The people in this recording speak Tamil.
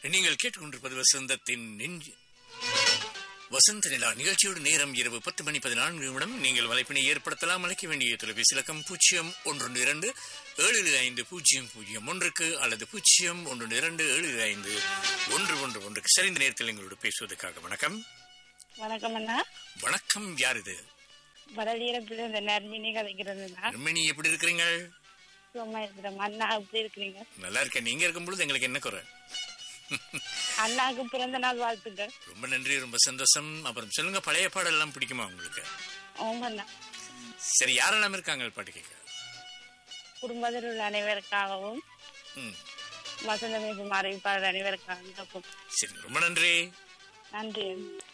நீங்கள் கேட்டுக்கொண்டிருப்பது வசந்தத்தின் நெஞ்சு வசந்த நிலா நிகழ்ச்சியோடு நேரம் இரவு பத்து மணி பதினான்கு நிமிடம் நீங்கள் வலைப்பினை ஏற்படுத்தலாம் அழைக்க வேண்டிய தொலைபேசி இலக்கம் பூஜ்ஜியம் ஒன்று இரண்டு ஏழு ஐந்து பூஜ்ஜியம் பூஜ்ஜியம் ஒன்றுக்கு அல்லது பூஜ்ஜியம் ஒன்று இரண்டு ஏழு ஐந்து ஒன்று ஒன்று ஒன்றுக்கு சரிந்த நேரத்தில் எங்களோடு பேசுவதற்காக வணக்கம் வணக்கம் அண்ணா வணக்கம் யார் இது வடலியிடத்துல இந்த நர்மினி கதைக்கிறதுண்ணா நர்மினி எப்படி இருக்கிறீங்க சும்மா இருக்கிறோம் அண்ணா எப்படி இருக்கிறீங்க நல்லா இருக்கேன் நீங்க இருக்கும் பொழுது எங்களுக்கு என்ன குறை அண்ணாவுக்கு பிறந்த நாள் வாழ்த்துக்கள் ரொம்ப நன்றி ரொம்ப சந்தோஷம் அப்புறம் சொல்லுங்க பழைய பாடல் எல்லாம் பிடிக்குமா உங்களுக்கு ஆமாண்ணா சரி யாரெல்லாம் இருக்காங்க பாட்டு கேட்க குடும்பத்தில் உள்ள அனைவருக்காகவும் ம் வசந்த மீது அறிவிப்பாளர் அனைவருக்காகவும் சரி ரொம்ப நன்றி நன்றி